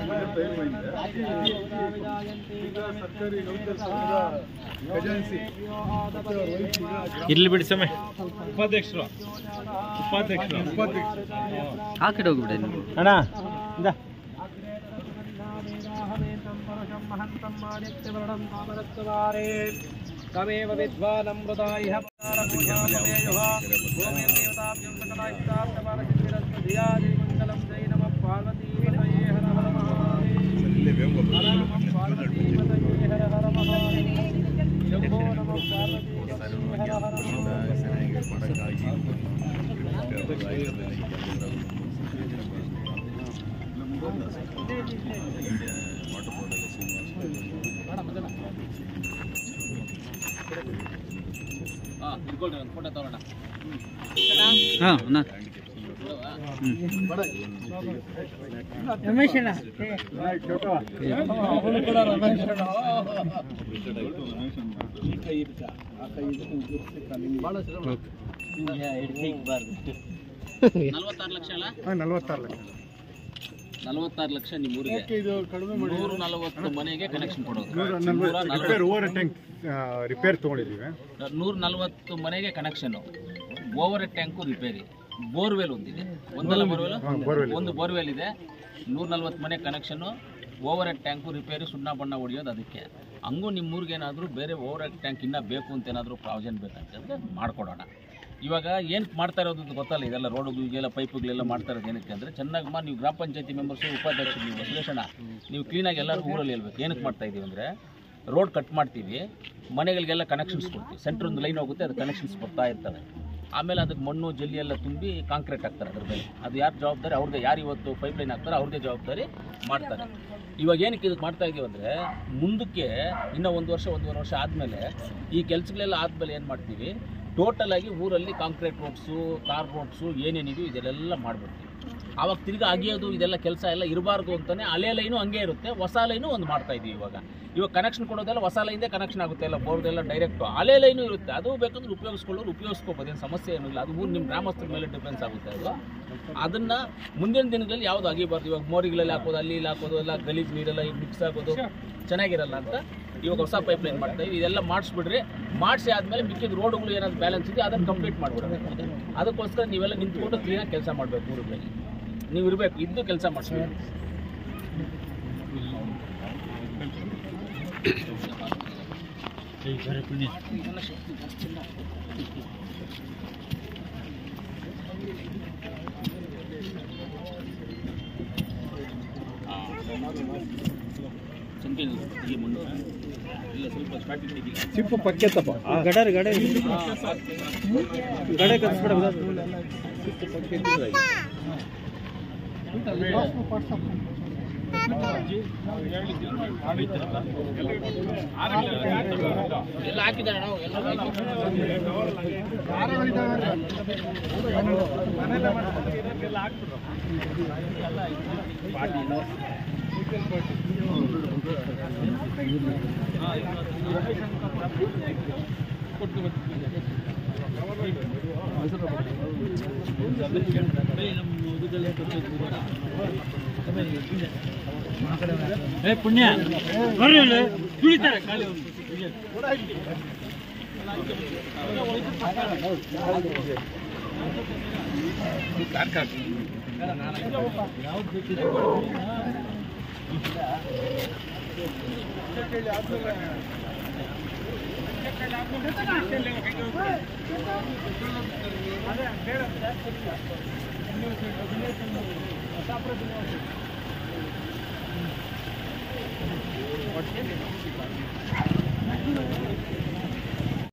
Time ಅయింದೆ ಈಗ ಸರ್ಕಾರಿ ನೌಕರ ಸಂಘದ ಖಜಾನ್ಸಿ ಮತ್ತೆ ಅವ್ರ wife ಈಗ ಇರ್ಲಿ ಬಿಡಿ ಸಮಯ ಉಪಾಧ್ಯಕ್ಷರು ಉಪಾಧ್ಯಕ್ಷರು ಉಪಾಧ್ಯಕ್ಷರು ಆ ಕಡೆ ಹೋಗ್ಬಿಡಿ ನೀವು ಅಣ್ಣ ಇಂದ ತಮೇವ ವಿದ್ವಾನಮೃತ ಇಹ ಮಂಗಲಂ ಜೈ ನಮ ಪಾರ್ವತೀ ಪತಯೇ ಹರ ಹರ ಮಹಾದೇವ ಹರ ನಮ ಪಾರ್ವತೀ ಪತಯೇ ಹರ ಹರ ಮಹಾದೇವ ಶಂಭೋ ನಮ ಪಾರ್ವತೀ ಪತಯೇ ಹರ ಹರ ಹಾಂ ನಾ ನಲವತ್ತಾರು ಲಕ್ಷ ಅಲ್ಲ ಹಾಂ ನಲವತ್ತಾರು ಲಕ್ಷ ನಲವತ್ತಾರು ಲಕ್ಷ ನಿಮ್ಮ ಊರಿಗೆ ಯಾಕೆ ಇದು ಕಡಿಮೆ ಮಾಡಿ ನೂರು ನಲವತ್ತು ಮನೆಗೆ ಕನೆಕ್ಷನ್ ಕೊಡೋದು ನೂರ ನೂರ ನಲ್ವತ್ತು ರಿಪೇರ್ ಓವರ್ ಟ್ಯಾಂಕ್ ರಿಪೇರ್ ತೊಗೊಂಡಿದ್ದೀವಿ ನೂರ ನಲವತ್ತು ಮನೆಗೆ ಕನೆಕ್ಷನ್ ಓವರ್ ಟ್ಯಾಂಕು ರಿಪೇರಿ ಬೋರ್ವೆಲ್ ಒಂದಿದೆ ಒಂದಲ್ಲ ಬೋರ್ವೆಲ್ ಹಾಂ ಬೋರ್ವೆಲ್ ಒಂದು ಬೋರ್ವೆಲ್ ಇದೆ ನೂರ ನಲ್ವತ್ತು ಮನೆ ಕನೆಕ್ಷನ್ನು ಓವರ್ ಹೆಡ್ ಟ್ಯಾಂಕು ರಿಪೇರಿ ಸುಣ್ಣ ಬಣ್ಣ ಹೊಡೆಯೋದು ಅದಕ್ಕೆ ಹಂಗೂ ನಿಮ್ಮ ಊರಿಗೆ ಏನಾದರೂ ಬೇರೆ ಓವರ್ ಹೆಡ್ ಟ್ಯಾಂಕ್ ಇನ್ನೂ ಬೇಕು ಅಂತ ಏನಾದರೂ ಪ್ರಾವಿಷನ್ ಬೇಕಂತಂದ್ರೆ ಮಾಡಿಕೊಡೋಣ ಇವಾಗ ಏನು ಮಾಡ್ತಾ ಇರೋದು ಅಂತ ಗೊತ್ತಲ್ಲ ಇದೆಲ್ಲ ರೋಡುಗಳು ಇದೆಲ್ಲ ಪೈಪುಗಳೆಲ್ಲ ಮಾಡ್ತಾ ಇರೋದು ಏನಕ್ಕೆ ಅಂದರೆ ಚೆನ್ನಾಗಿ ಮಾ ನೀವು ಗ್ರಾಮ ಪಂಚಾಯತಿ ಮೆಂಬರ್ಸು ಉಪಾಧ್ಯಕ್ಷರು ನೀವು ಸುರೇಶಣ್ಣ ನೀವು ಕ್ಲೀನಾಗಿ ಎಲ್ಲರೂ ಊರಲ್ಲಿ ಹೇಳ್ಬೇಕು ಏನಕ್ಕೆ ಮಾಡ್ತಾ ಇದೀವಿ ಅಂದರೆ ರೋಡ್ ಕಟ್ ಮಾಡ್ತೀವಿ ಮನೆಗಳಿಗೆಲ್ಲ ಕನೆಕ್ಷನ್ಸ್ ಕೊಡ್ತೀವಿ ಸೆಂಟ್ರ್ ಒಂದು ಲೈನ್ ಹೋಗುತ್ತೆ ಅದು ಕನೆಕ್ಷನ್ಸ್ ಬರ್ತಾ ಇರ್ತವೆ ಆಮೇಲೆ ಅದಕ್ಕೆ ಮಣ್ಣು ಜಲ್ಲಿ ಎಲ್ಲ ತುಂಬಿ ಕಾಂಕ್ರೀಟ್ ಹಾಕ್ತಾರೆ ಅದ್ರ ಮೇಲೆ ಅದು ಯಾರು ಜವಾಬ್ದಾರಿ ಅವ್ರದ್ದೇ ಯಾರು ಇವತ್ತು ಪೈಪ್ ಲೈನ್ ಹಾಕ್ತಾರೆ ಅವ್ರದ್ದೇ ಜವಾಬ್ದಾರಿ ಮಾಡ್ತಾರೆ ಇವಾಗ ಏನಕ್ಕೆ ಇದಕ್ಕೆ ಮಾಡ್ತಾ ಇದೀವಿ ಅಂದರೆ ಮುಂದಕ್ಕೆ ಇನ್ನೂ ಒಂದು ವರ್ಷ ಒಂದೂವರೆ ವರ್ಷ ಆದಮೇಲೆ ಈ ಕೆಲಸಗಳೆಲ್ಲ ಆದಮೇಲೆ ಏನು ಮಾಡ್ತೀವಿ ಟೋಟಲ್ ಆಗಿ ಊರಲ್ಲಿ ಕಾಂಕ್ರೀಟ್ ರೋಡ್ಸು ತಾರ್ ರೋಡ್ಸು ಏನೇನಿದೆಯೋ ಇದೆಲ್ಲ ಮಾಡಿಬಿಡ್ತೀವಿ ಆವಾಗ ತಿರ್ಗಾ ಅಗಿಯೋದು ಇದೆಲ್ಲ ಕೆಲಸ ಎಲ್ಲ ಇರಬಾರ್ದು ಅಂತಾನೆ ಹಳೆ ಲೈನು ಹಂಗೆ ಇರುತ್ತೆ ಹೊಸ ಲೈನು ಒಂದು ಮಾಡ್ತಾ ಇದೀವಿ ಇವಾಗ ಇವಾಗ ಕನೆಕ್ಷನ್ ಕೊಡೋದೆಲ್ಲ ಹೊಸ ಲೈನ್ದೇ ಕನೆಕ್ಷನ್ ಆಗುತ್ತೆ ಎಲ್ಲ ಬೋರ್ದೆಲ್ಲ ಡೈರೆಕ್ಟ್ ಹಳೆ ಲೈನು ಇರುತ್ತೆ ಅದು ಬೇಕಂದ್ರೆ ಉಪಯೋಗಿಸ್ಕೊಳ್ಳೋರು ಉಪಯೋಗಿಸ್ಕೋಬೋದು ಏನು ಸಮಸ್ಯೆ ಏನೂ ಇಲ್ಲ ಅದು ಊರು ನಿಮ್ಮ ಗ್ರಾಮಸ್ಥರ ಮೇಲೆ ಡಿಪೆಂಡ್ಸ್ ಆಗುತ್ತೆ ಅದು ಅದನ್ನ ಮುಂದಿನ ದಿನಗಳಲ್ಲಿ ಯಾವುದು ಅಗಿಬಾರ್ದು ಇವಾಗ ಮೋರಿಗಳಲ್ಲಿ ಹಾಕೋದು ಅಲ್ಲಿ ಇಲ್ಲಿ ಹಾಕೋದು ಎಲ್ಲ ಗಲೀಜು ನೀರೆಲ್ಲ ಮಿಕ್ಸ್ ಆಗೋದು ಚೆನ್ನಾಗಿರಲ್ಲ ಅಂತ ಇವಾಗ ಹೊಸ ಪೈಪ್ ಲೈನ್ ಮಾಡ್ತಾ ಇದೀವಿ ಇದೆಲ್ಲ ಮಾಡಿಸ್ಬಿಡ್ರಿ ಮಾಡಿಸಿ ಆದಮೇಲೆ ಮಿಕ್ಕಿದ ರೋಡ್ಗಳು ಏನಾದ್ರು ಬ್ಯಾಲೆನ್ಸ್ ಇದೆ ಅದನ್ನು ಕಂಪ್ಲೀಟ್ ಮಾಡಿಬಿಡೋದು ಅದಕ್ಕೋಸ್ಕರ ನೀವೆಲ್ಲ ನಿಂತ್ಕೊಂಡು ಕ್ಲೀನಾಗಿ ಕೆಲಸ ಮಾಡಬೇಕು ಊರುಗಳಲ್ಲಿ ನೀವು ಇರಬೇಕು ಇದ್ದು ಕೆಲಸ ಮಾಡಿಸ್ಬೇಕು ಸಂಖ್ಯೆ ಈ ಮಣ್ಣು ಇಲ್ಲ ಸ್ವಲ್ಪ ಸ್ಟಾರ್ಟಿಂಗ್ ತೆಗಿ ಚಿಪ್ಪು ಪಕ್ಕೆ ತಪ್ಪ ಗಡರ್ ಗಡೆ ಗಡೆ ಕಲಿಸ್ಬಿಡ ಎಲ್ಲ ಹಾಕಿದ್ದಾರೆ ನಾವು ಎಲ್ಲ ಏ ಪುಣ್ಯ ಬರ್ರಿ ಇಲ್ಲಿ. ತುಳಿತಾರೆ ಖಾಲಿ ಅವ್ರು. ಅದೇ